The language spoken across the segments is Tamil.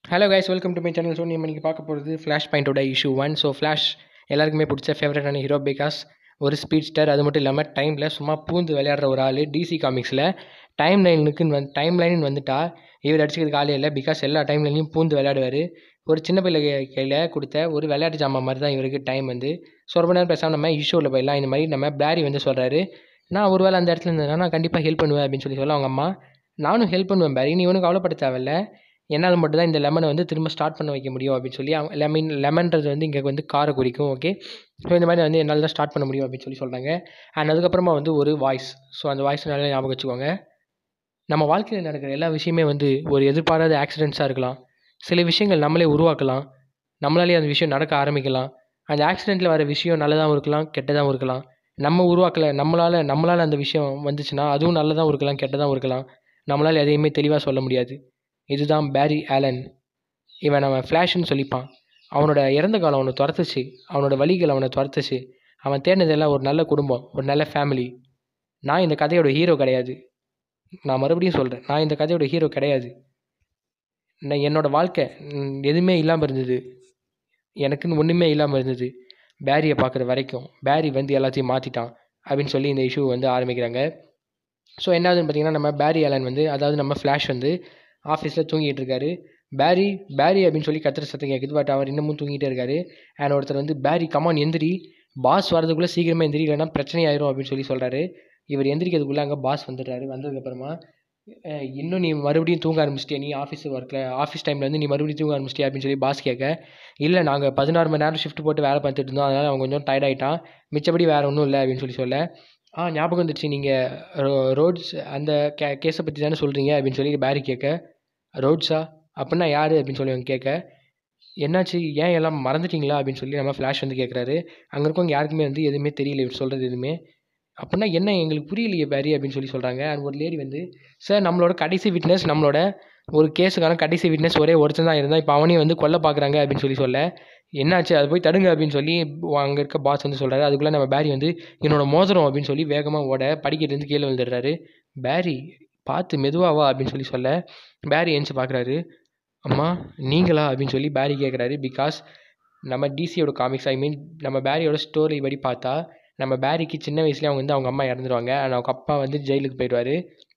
hello guys welcome to my channel so நம்ம இன்றைக்கி பார்க்க போகிறது ஃப்ளாஷ் பாயிண்டோட இஷ்யூ ஒன் ஸோ ஃப்ளாஷ் எல்லாருக்குமே பிடிச்ச ஃபேவரட்டான ஹீரோ பிகாஸ் ஒரு ஸ்பீட் ஸ்டார் அது மட்டும் இல்லாமல் டைமில் சும்மா பூந்து விளையாடுற ஒரு ஆள் டிசி காமிக்ஸில் டைம் லைனுக்குன்னு வந்து டைம் லைன் வந்துட்டா இவர் அடிச்சுக்கிறதுக்கு ஆளே இல்லை பிகாஸ் எல்லா டைம் லைன்லையும் பூந்து விளையாடுவார் ஒரு சின்ன பிள்ளை கையில் கொடுத்த ஒரு விளையாட்டு ஜாமான் மாதிரி தான் இவருக்கு டைம் வந்து ஸோ ரொம்ப நேரம் பேசாமல் நம்ம இஷ்யூவில் போயிடலாம் இந்த மாதிரி நம்ம பிளாரி வந்து சொல்கிறாரு நான் ஒரு வேளை அந்த இடத்துல இருந்தேன்னா நான் கண்டிப்பாக ஹெல்ப் பண்ணுவேன் அப்படின்னு சொல்லி சொல்ல அவங்க அம்மா நானும் ஹெல்ப் பண்ணுவேன் பேரி நீ ஒன்றும் கவலைப்பட தேவையில்ல என்னால் மட்டும் தான் இந்த லெமனை வந்து திரும்ப ஸ்டார்ட் பண்ண வைக்க முடியும் அப்படின்னு சொல்லி அவங்க லெமன் லெமன்றது வந்து இங்கே வந்து காரை குறிக்கும் ஓகே ஸோ இந்த மாதிரி வந்து என்னால் தான் ஸ்டார்ட் பண்ண முடியும் அப்படின்னு சொல்லி சொல்கிறாங்க அண்ட் அதுக்கப்புறமா வந்து ஒரு வாய்ஸ் ஸோ அந்த வாய்ஸ் நல்லா ஞாபகம் வச்சுக்கோங்க நம்ம வாழ்க்கையில் நடக்கிற எல்லா விஷயமே வந்து ஒரு எதிர்பாராத ஆக்சிடென்ட்ஸாக இருக்கலாம் சில விஷயங்கள் நம்மளே உருவாக்கலாம் நம்மளாலே அந்த விஷயம் நடக்க ஆரம்பிக்கலாம் அந்த ஆக்சிடெண்ட்டில் வர விஷயம் நல்லதாகவும் இருக்கலாம் கெட்டதாகவும் இருக்கலாம் நம்ம உருவாக்கலை நம்மளால் நம்மளால் அந்த விஷயம் வந்துச்சுன்னா அதுவும் நல்லதாகவும் இருக்கலாம் கெட்டதாகவும் இருக்கலாம் நம்மளால் எதையுமே தெளிவாக சொல்ல முடியாது இதுதான் பேரி ஆலன் இவன் அவன் ஃப்ளாஷ்னு சொல்லிப்பான் அவனோட இறந்த காலம் அவனை துரத்துச்சு அவனோட வழிகள் அவனை துரத்துச்சு அவன் தேடினதெல்லாம் ஒரு நல்ல குடும்பம் ஒரு நல்ல ஃபேமிலி நான் இந்த கதையோட ஹீரோ கிடையாது நான் மறுபடியும் சொல்கிறேன் நான் இந்த கதையோட ஹீரோ கிடையாது நான் என்னோடய வாழ்க்கை ம், எதுவுமே இல்லாமல் இருந்தது எனக்குன்னு ஒன்றுமே இல்லாமல் இருந்தது பேரியை பார்க்குற வரைக்கும் பேரி வந்து எல்லாத்தையும் மாற்றிட்டான் அப்படின்னு சொல்லி இந்த இஷ்யூ வந்து ஆரம்பிக்கிறாங்க ஸோ என்னாதுன்னு பார்த்தீங்கன்னா நம்ம பேரி ஆலன் வந்து அதாவது நம்ம ஃப்ளாஷ் வந்து ஆஃபீஸில் தூங்கிட்டு இருக்காரு பேரி பேரி அப்படின்னு சொல்லி கத்துற சத்தம் கேட்குது பட் அவர் இன்னமும் தூங்கிட்டே இருக்காரு அண்ட் ஒருத்தர் வந்து பேரி கமான் எந்திரி பாஸ் வரதுக்குள்ளே சீக்கிரமாக எந்திரி இல்லைன்னா பிரச்சனை ஆயிரும் அப்படின்னு சொல்லி சொல்கிறாரு இவர் எந்திரிக்கிறதுக்குள்ளே அங்கே பாஸ் வந்துடுறாரு வந்ததுக்கப்புறமா அஹ், இன்னும் நீ மறுபடியும் தூங்க ஆரம்பிச்சிட்டியா நீ ஆஃபீஸ் ஒர்க்கில் ஆஃபீஸ் டைமில் வந்து நீ மறுபடியும் தூங்க ஆரம்பிச்சிட்டியா அப்படின்னு சொல்லி பாஸ் கேட்க இல்லை நாங்கள் பதினாறு மணி நேரம் ஷிஃப்ட் போட்டு வேலை பார்த்துட்டு இருந்தோம் அதனால் அவன் கொஞ்சம் டயர்ட் ஆகிட்டான் மிச்சப்படி வேறு ஒன்றும் இல்லை அப்படின்னு சொல்லி சொல்ல ஆ ஞாபகம் வந்துச்சு நீங்கள் ரோட்ஸ் அந்த கே கேஸை பற்றி தானே சொல்கிறீங்க அப்படின்னு சொல்லி பேரி கேட்க ரோட்ஸா அப்படின்னா யார் அப்படின்னு சொல்லி அவங்க கேட்க என்னாச்சு ஏன் எல்லாம் மறந்துட்டீங்களா அப்படின்னு சொல்லி நம்ம ஃப்ளாஷ் வந்து கேட்குறாரு அங்கே இருக்கவங்க யாருக்குமே வந்து எதுவுமே தெரியல இவர் சொல்கிறது எதுவுமே அப்படின்னா என்ன எங்களுக்கு புரியலையே பேரி அப்படின்னு சொல்லி சொல்கிறாங்க அண்ட் ஒரு லேடி வந்து சார் நம்மளோட கடைசி விட்னஸ் நம்மளோட ஒரு கேஸுக்கான கடைசி விட்னஸ் ஒரே ஒருத்தன் தான் இருந்தால் இப்போ அவனையும் வந்து கொல்ல பார்க்குறாங்க அப்படின்னு சொல்லி சொல்ல என்னாச்சு அது போய் தடுங்க அப்படின்னு சொல்லி அங்கே இருக்க பாஸ் வந்து சொல்கிறாரு அதுக்குள்ளே நம்ம பேரி வந்து என்னோட மோதிரம் அப்படின்னு சொல்லி வேகமாக ஓட படிக்கட்டுலேருந்து கீழே விழுந்துடுறாரு பேரி பார்த்து மெதுவா வா அப்படின்னு சொல்லி சொல்ல பேரி எந்திச்சு பார்க்குறாரு அம்மா நீங்களா அப்படின்னு சொல்லி பேரி கேட்குறாரு பிகாஸ் நம்ம டிசியோட காமிக்ஸ் ஐ மீன் நம்ம பேரியோட ஸ்டோரி படி பார்த்தா நம்ம பேரிக்கு சின்ன வயசுலேயே அவங்க வந்து அவங்க அம்மா இறந்துருவாங்க and அவங்க அப்பா வந்து ஜெயிலுக்கு போயிடுவார்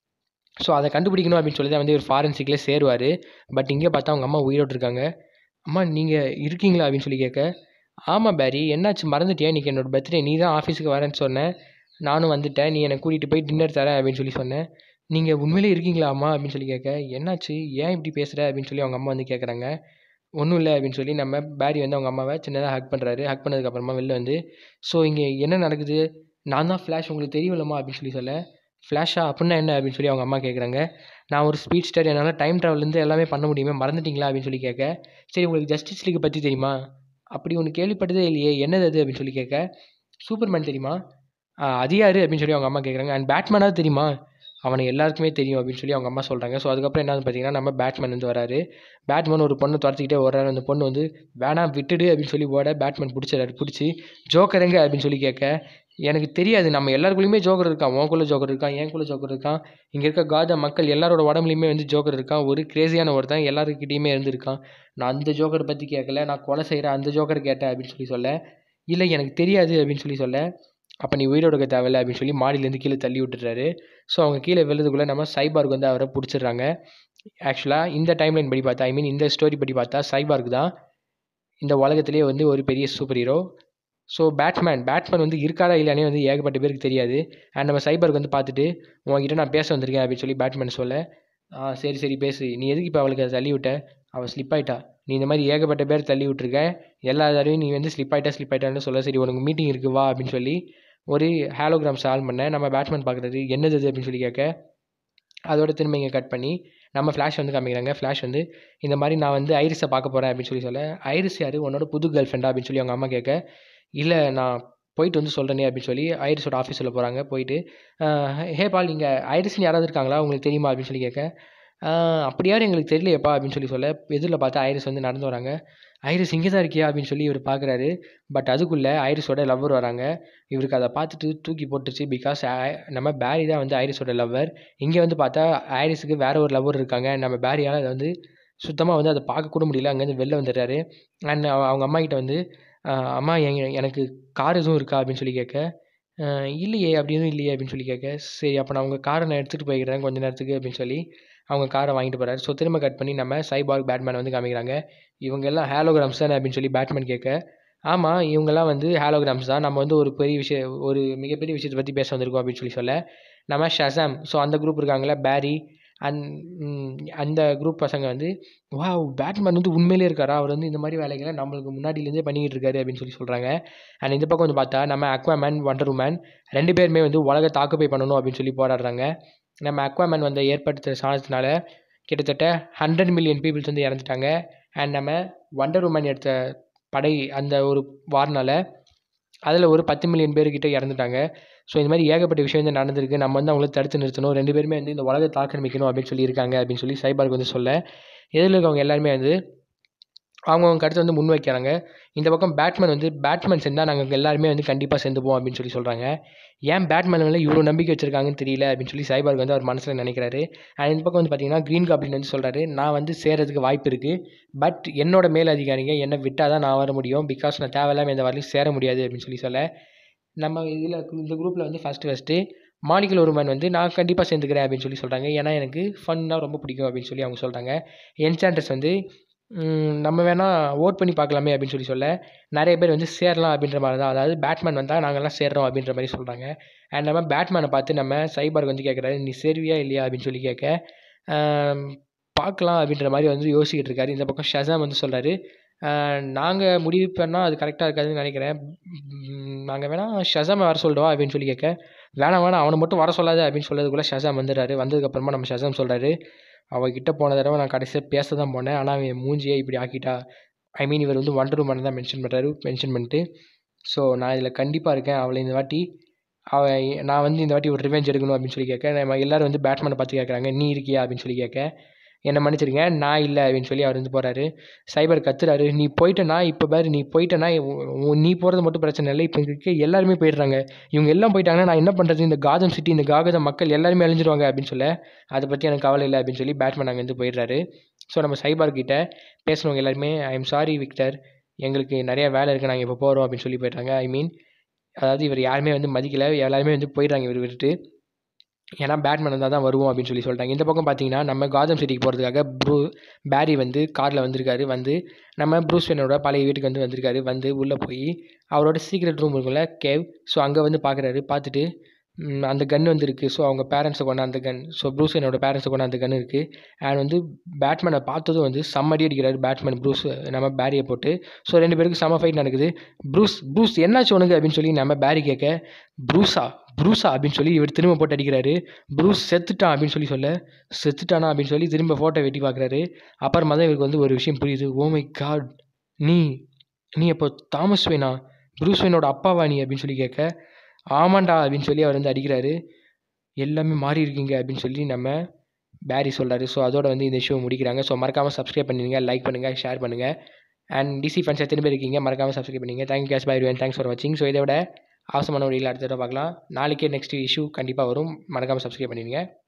ஸோ அதை கண்டுபிடிக்கணும் அப்படின்னு சொல்லி தான் வந்து ஒரு ஃபாரன்சிக்கில் சேருவார் பட் இங்கே பார்த்தா அவங்க அம்மா உயிரோடு இருக்காங்க அம்மா நீங்கள் இருக்கீங்களா அப்படின்னு சொல்லி கேட்க ஆமாம் பேரி என்னாச்சு மறந்துட்டியா இன்றைக்கி என்னோட பர்த்டே நீ தான் ஆஃபீஸுக்கு வரேன்னு சொன்னேன் நானும் வந்துட்டேன் நீ என்னை கூட்டிகிட்டு போய் டின்னர் தரேன் அப்படின்னு சொல்லி சொன்னேன் நீங்கள் உண்மையிலே இருக்கீங்களா அம்மா அப்படின்னு சொல்லி கேட்க என்னாச்சு ஏன் இப்படி பேசுகிற அப்படின்னு சொல்லி அவங்க அம்மா வந்து கேட்குறாங்க ஒன்றும் இல்லை அப்படின்னு சொல்லி நம்ம பேரி வந்து அவங்க அம்மாவை சின்னதாக ஹக் பண்ணுறாரு ஹக் பண்ணதுக்கப்புறமா வெளில வந்து ஸோ இங்கே என்ன நடக்குது நான் தான் ஃப்ளாஷ் உங்களுக்கு தெரியுமில்லம்மா அப்படின்னு சொல்லி சொல்ல ஃப்ளாஷா அப்படின்னா என்ன அப்படின்னு சொல்லி அவங்க அம்மா கேட்குறாங்க நான் ஒரு ஸ்பீட் ஸ்டார் என்னால் டைம் ட்ராவல்லேருந்து எல்லாமே பண்ண முடியுமே மறந்துட்டீங்களா அப்படின்னு சொல்லி கேட்க சரி உங்களுக்கு ஜஸ்டிஸ் லீக் பற்றி தெரியுமா அப்படி ஒன்று கேள்விப்பட்டதே இல்லையே என்னது அது அப்படின்னு சொல்லி கேட்க சூப்பர்மேன் தெரியுமா "ஆ, அது யார் அப்படின்னு சொல்லி அவங்க அம்மா கேட்குறாங்க அண்ட் பேட்மேனாவது தெரியுமா அவனை எல்லாருக்குமே தெரியும் அப்படின்னு சொல்லி அவங்க அம்மா சொல்கிறாங்க ஸோ அதுக்கப்புறம் என்னன்னு பார்த்தீங்கன்னா நம்ம பேட்மேன் வந்து வராரு பேட்மேன் ஒரு பொண்ணை துரத்திக்கிட்டே ஓடுறாரு அந்த பொண்ணு வந்து வேணாம் விட்டுடு அப்படின்னு சொல்லி ஓட பேட்மேன் பிடிச்சிடாரு பிடிச்சி ஜோக்கர் எங்க அப்படின்னு சொல்லி கேட்க எனக்கு தெரியாது நம்ம எல்லாருக்குள்ளேயுமே ஜோக்கர் இருக்கான் உனக்குள்ள ஜோக்கர் இருக்கான் எனக்குள்ள ஜோக்கர் இருக்கான் இங்கே இருக்க காத மக்கள் எல்லாரோட உடம்புலையுமே வந்து ஜோக்கர் இருக்கான் ஒரு கிரேசியான ஒருத்தன் எல்லாருக்கிட்டேயுமே இருந்திருக்கான் நான் அந்த ஜோக்கர் பற்றி கேட்கல நான் கொலை செய்கிற அந்த ஜோக்கர் கேட்டேன் அப்படின்னு சொல்லி சொல்ல இல்லை எனக்கு தெரியாது அப்படின்னு சொல்லி சொல்ல அப்போ நீ உயிரோட இருக்க தேவையில்ல அப்படின்னு சொல்லி மாடியிலேருந்து கீழே தள்ளி விட்டுறாரு ஸோ அவங்க கீழே விழுதுக்குள்ளே நம்ம சைபார்க் வந்து அவரை பிடிச்சிடுறாங்க ஆக்சுவலாக இந்த டைம்லைன் படி பார்த்தா ஐ மீன் இந்த ஸ்டோரி படி பார்த்தா சைபார்க் தான் இந்த உலகத்திலேயே வந்து ஒரு பெரிய super hero so Batman Batman வந்து இருக்காரா இல்லையானே வந்து ஏகப்பட்ட பேருக்கு தெரியாது அண்ட் நம்ம சைபருக்கு வந்து பார்த்துட்டு உங்ககிட்ட நான் பேச வந்திருக்கேன் அப்படின்னு சொல்லி பேட்மேன் சொல்ல ஆ சரி சரி பேசு நீ எதுக்கு இப்போ அவளுக்கு அதை தள்ளி விட்ட அவள் ஸ்லிப் ஆயிட்டா நீ இந்த மாதிரி ஏகப்பட்ட பேர் தள்ளி விட்டுருக்க எல்லா தடவையும் நீ வந்து ஸ்லிப் ஆயிட்டா ஸ்லிப் ஆயிட்டான்னு சொல்ல சரி உனக்கு மீட்டிங் இருக்கு வா அப்படின்னு சொல்லி ஒரு ஹாலோகிராம் சால்வ் பண்ண நம்ம பேட்மேன் பார்க்குறது என்னது அது அப்படின்னு சொல்லி கேட்க அதோட திரும்ப இங்கே கட் பண்ணி நம்ம ஃப்ளாஷ் வந்து காமிக்கிறாங்க ஃப்ளாஷ் வந்து இந்த மாதிரி நான் வந்து ஐரிஸை பார்க்க போகிறேன் அப்படின்னு சொல்லி சொல்ல ஐரிஸ் யார் உன்னோட புது கேர்ள் ஃப்ரெண்டா அப்படின்னு சொல்லி அவங்க அம்மா கேட்க இல்லை நான் போயிட்டு வந்து சொல்கிறேனே அப்படின்னு சொல்லி ஐரிஸோட ஆஃபீஸில் போகிறாங்க போயிட்டு "ஆஹ், ஹே பால் இங்கே ஐரிஸ்னு யாராவது இருக்காங்களா உங்களுக்கு தெரியுமா அப்படின்னு சொல்லி கேட்க "ஆஹ், அப்படி யாரும் எங்களுக்கு தெரியலையேப்பா அப்படின்னு சொல்லி சொல்ல எதிரில் பார்த்தா ஐரிஸ் வந்து நடந்து வராங்க ஐரிஸ் இங்கே தான் இருக்கியா அப்படின்னு சொல்லி இவர் பார்க்குறாரு பட் அதுக்குள்ளே ஐரிஸோட லவ்வர் வராங்க இவருக்கு அதை பார்த்துட்டு தூக்கி போட்டுருச்சு பிகாஸ் நம்ம பேரி தான் வந்து ஐரிஸோட லவ்வர் இங்கே வந்து பார்த்தா ஐரிஸுக்கு வேற ஒரு லவ்வர் இருக்காங்க நம்ம பேரியால் அதை வந்து சுத்தமாக வந்து அதை பார்க்க கூட முடியல அங்கேருந்து வெளில வந்துடுறாரு அண்ட் அவங்க அம்மா கிட்ட வந்து ஆஹ் அம்மா எங்க எனக்கு கார் எதுவும் இருக்கா அப்படின்னு சொல்லி கேட்க ஆஹ் இல்லையே அப்படி எதுவும் இல்லையே அப்படின்னு சொல்லி கேட்க சரி அப்போ நான் உங்கள் காரை நான் எடுத்துகிட்டு போய்க்கிறேன் கொஞ்ச நேரத்துக்கு அப்படின்னு சொல்லி அவங்க காரை வாங்கிட்டு போகிறாரு ஸோ திரும்ப கட் பண்ணி நம்ம சைபால் பேட்மேன் வந்து காமிக்கிறாங்க இவங்க எல்லாம் ஹேலோகிராம்ஸ் தானே அப்படின்னு சொல்லி பேட்மேன் கேட்க ஆமாம் இவங்கெல்லாம் வந்து ஹேலோகிராம்ஸ் தான் நம்ம வந்து ஒரு பெரிய விஷயம் ஒரு மிகப்பெரிய விஷயத்தை பற்றி பேச வந்திருக்கோம் அப்படின்னு சொல்லி சொல்ல நம்ம ஷசாம் ஸோ அந்த குரூப் இருக்காங்களே பேரி அந் ம், அந்த குரூப் பசங்க வந்து வா பேட்மேன் வந்து உண்மையிலே இருக்காரா அவர் வந்து இந்த மாதிரி வேலைகளை நம்மளுக்கு முன்னாடியிலேருந்தே பண்ணிக்கிட்டு இருக்காரு அப்படின்னு சொல்லி சொல்கிறாங்க அண்ட் இந்த பக்கம் வந்து பார்த்தா நம்ம அக்வாமேன் வண்டர் உமன் ரெண்டு பேருமே வந்து உலகத்தை ஆக்குப்பை பண்ணணும் அப்படின்னு சொல்லி போராடுறாங்க நம்ம அக்வாமேன் வந்து ஏற்படுத்துகிற சாணத்தினால கிட்டத்தட்ட ஹண்ட்ரட் மில்லியன் பீப்புள்ஸ் வந்து இறந்துட்டாங்க அண்ட் நம்ம வண்டர் உமன் எடுத்த படை அந்த ஒரு வார்னால அதில் ஒரு பத்து மில்லியன் பேர்கிட்ட இறந்துட்டாங்க ஸோ இந்த மாதிரி ஏகப்பட்ட விஷயம் வந்து நடந்திருக்கு நம்ம வந்து அவங்கள தடுத்து நிறுத்தணும் ரெண்டு பேருமே வந்து இந்த உலகத்தை ஆக்கிரமிக்கணும் அப்படின்னு சொல்லியிருக்காங்க அப்படின்னு சொல்லி சைபார்க் வந்து சொல்ல எதில் இருக்கவங்க எல்லாருமே வந்து அவங்கவுங்க கருத்தை வந்து முன் வைக்கிறாங்க இந்த பக்கம் பேட்மேன் வந்து பேட்மேன் சேர்ந்தால் நாங்கள் எல்லாருமே வந்து கண்டிப்பாக சேர்ந்துப்போம் அப்படின்னு சொல்லி சொல்கிறாங்க ஏன் பேட்மேன் மேலே இவ்வளோ நம்பிக்கை வச்சிருக்காங்கன்னு தெரியல அப்படின்னு சொல்லி சைபார்க் வந்து அவர் மனசில் நினைக்கிறாரு அண்ட் இந்த பக்கம் வந்து பார்த்தீங்கன்னா க்ரீன் காப்ளின் வந்து சொல்கிறாரு நான் வந்து சேரதுக்கு வாய்ப்பு இருக்குது பட் என்னோட மேல் அதிகாரிங்க என்னை விட்டால் தான் நான் வர முடியும் பிகாஸ் நான் தேவையில்லாமல் எந்த வரலையும் சேர முடியாது அப்படின்னு சொல்லி சொல்ல நம்ம இதில் இந்த குரூப்பில் வந்து ஃபஸ்ட்டு ஃபஸ்ட்டு மாலிகுலர் உமன் வந்து நான் கண்டிப்பாக சேர்ந்துக்கிறேன் அப்படின்னு சொல்லி சொல்கிறாங்க ஏன்னா எனக்கு ஃபன்னாக ரொம்ப பிடிக்கும் அப்படின்னு சொல்லி அவங்க சொல்கிறாங்க என்சாண்டர்ஸ் வந்து ம், நம்ம வேணால் ஓட் பண்ணி பார்க்கலாமே அப்படின்னு சொல்லி சொல்ல நிறைய பேர் வந்து சேரலாம் அப்படின்ற மாதிரி தான் அதாவது பேட்மேன் வந்தால் நாங்கள்லாம் சேர்றோம் அப்படின்ற மாதிரி சொல்கிறாங்க அண்ட் நம்ம பேட்மேனை பார்த்து நம்ம சைபார்க் வந்து கேட்குறாரு நீ சேருவியா இல்லையா அப்படின்னு சொல்லி கேட்க ஆம், பார்க்கலாம் அப்படின்ற மாதிரி வந்து யோசிக்கிட்டு இருக்காரு இந்த பக்கம் ஷசாம் வந்து சொல்கிறாரு நாங்கள் முடிவு பண்ணால் அது கரெக்டாக இருக்காதுன்னு நினைக்கிறேன் நாங்கள் வேணால் ஷசாமை வர சொல்லிடுவா அப்படின்னு சொல்லி கேட்க வேணாம் வேணாம் அவனை மட்டும் வர சொல்லாத அப்படின்னு சொல்லதுக்குள்ளே ஷசாம் வந்துடுறாரு வந்ததுக்கப்புறமா நம்ம ஷசாம் சொல்கிறாரு அவகிட்ட போன தடவை நான் கடைசியாக பேச தான் போனேன் ஆனால் அவன் என் மூஞ்சியே இப்படி ஆக்கிட்டா ஐ மீன் இவர் வந்து ஒண்டர் உமன் தான் மென்ஷன் பண்ணுறாரு மென்ஷன் பண்ணிட்டு ஸோ நான் இதில் கண்டிப்பாக இருக்கேன் அவளை இந்த வாட்டி அவ நான் வந்து இந்த வாட்டி ஒரு ரிவெஞ்ச் எடுக்கணும் அப்படின்னு சொல்லி கேட்க நம்ம எல்லாரும் வந்து பேட்மேனை பார்த்து கேட்குறாங்க நீ இருக்கியா அப்படின்னு சொல்லி கேட்க என்னை மன்னிச்சிருங்க நான் இல்லை அப்படின்னு சொல்லி அவர் வந்து போகிறாரு சைபர் கத்துறாரு நீ போயிட்டனா இப்போ பாரு நீ போயிட்டனா உ- உ- நீ போகிறது மட்டும் பிரச்சனை இல்லை இப்போ இருக்க எல்லாருமே போயிடுறாங்க இவங்க எல்லாம் போயிட்டாங்கன்னா நான் என்ன பண்ணுறது இந்த காதம் சிட்டி இந்த காகத மக்கள் எல்லாருமே அழிஞ்சிருவாங்க அப்படின்னு சொல்ல அதை பற்றி எனக்கு கவலை இல்லை அப்படின்னு சொல்லி பேட்மேன் அங்கேருந்து போயிடுறாரு ஸோ நம்ம சைபார் கிட்ட பேசுனவங்க எல்லாருமே ஐ எம் சாரி விக்டர் எங்களுக்கு நிறைய வேலை இருக்குது நாங்கள் இப்போ போகிறோம் அப்படின்னு சொல்லி போயிட்டாங்க ஐ மீன் அதாவது இவர் யாருமே வந்து மதிக்கல எல்லாருமே வந்து போயிடுறாங்க இவர் விட்டுட்டு ஏன்னா பேட்மேன் வந்தால் தான் வருவோம் அப்படின்னு சொல்லி சொல்லிட்டாங்க இந்த பக்கம் பார்த்தீங்கன்னா நம்ம காதம் சிட்டிக்கு போகிறதுக்காக ப்ரூ பேரி வந்து காரில் வந்திருக்காரு வந்து நம்ம ப்ரூஸ் வெனோட பழைய வீட்டுக்கு வந்து வந்திருக்காரு வந்து உள்ளே போய் அவரோட சீக்ரெட் ரூம் இருக்குல்ல கேவ் ஸோ அங்கே வந்து பார்க்குறாரு பார்த்துட்டு ம், அந்த கன் வந்து இருக்குது ஸோ அவங்க பேரண்ட்ஸை கொண்ட அந்த கன் ஸோ ப்ரூஸ் என்னோட பேரண்ட்ஸை கொண்ட அந்த கன் இருக்குது அண்ட் வந்து பேட்மேனை பார்த்ததும் வந்து செம்மடி அடிக்கிறாரு பேட்மேன் ப்ரூஸ் நம்ம பேரியை போட்டு ஸோ ரெண்டு பேருக்கு செம்ம ஃபைட் நடக்குது ப்ரூஸ் ப்ரூஸ் என்னாச்சு உனக்கு அப்படின்னு சொல்லி நம்ம பேரி கேட்க ப்ரூஸா ப்ரூஸா அப்படின்னு சொல்லி இவர் திரும்ப போட்டு அடிக்கிறாரு ப்ரூஸ் செத்துட்டான் அப்படின்னு சொல்லி சொல்ல செத்துட்டானா அப்படின்னு சொல்லி திரும்ப ஃபோட்டோ வெட்டி பார்க்குறாரு அப்புறமா தான் இவருக்கு வந்து ஒரு விஷயம் புரியுது ஓ மை காட் நீ நீ அப்போ தாமஸ் வேணா ப்ரூஸ் வேனோட அப்பாவா நீ அப்படின்னு சொல்லி கேட்க ஆமாண்டா அப்படின்னு சொல்லி அவர் வந்து அடிக்கிறாரு எல்லாமே மாறி இருக்கீங்க அப்படின்னு சொல்லி நம்ம பேரி சொல்கிறாரு ஸோ அதோட வந்து இந்த ஷோ முடிக்கிறாங்க ஸோ மறக்காமல் சப்ஸ்கிரைப் பண்ணுங்க லைக் பண்ணுங்கள் ஷேர் பண்ணுங்கள் அண்ட் டிசி ஃபேன்ஸ் எத்தனை பேர் இருக்கீங்க மறக்காமல் சப்ஸ்கிரைப் பண்ணுங்க thank you guys bye thanks for வாட்சிங் ஸோ இதை விட அவசரமான வழியில் அடுத்த தடவை பார்க்கலாம் நாளைக்கே நெக்ஸ்ட் இஷ்யூ கண்டிப்பாக வரும் மறக்காமல் சப்ஸ்கிரைப் பண்ணிடுங்க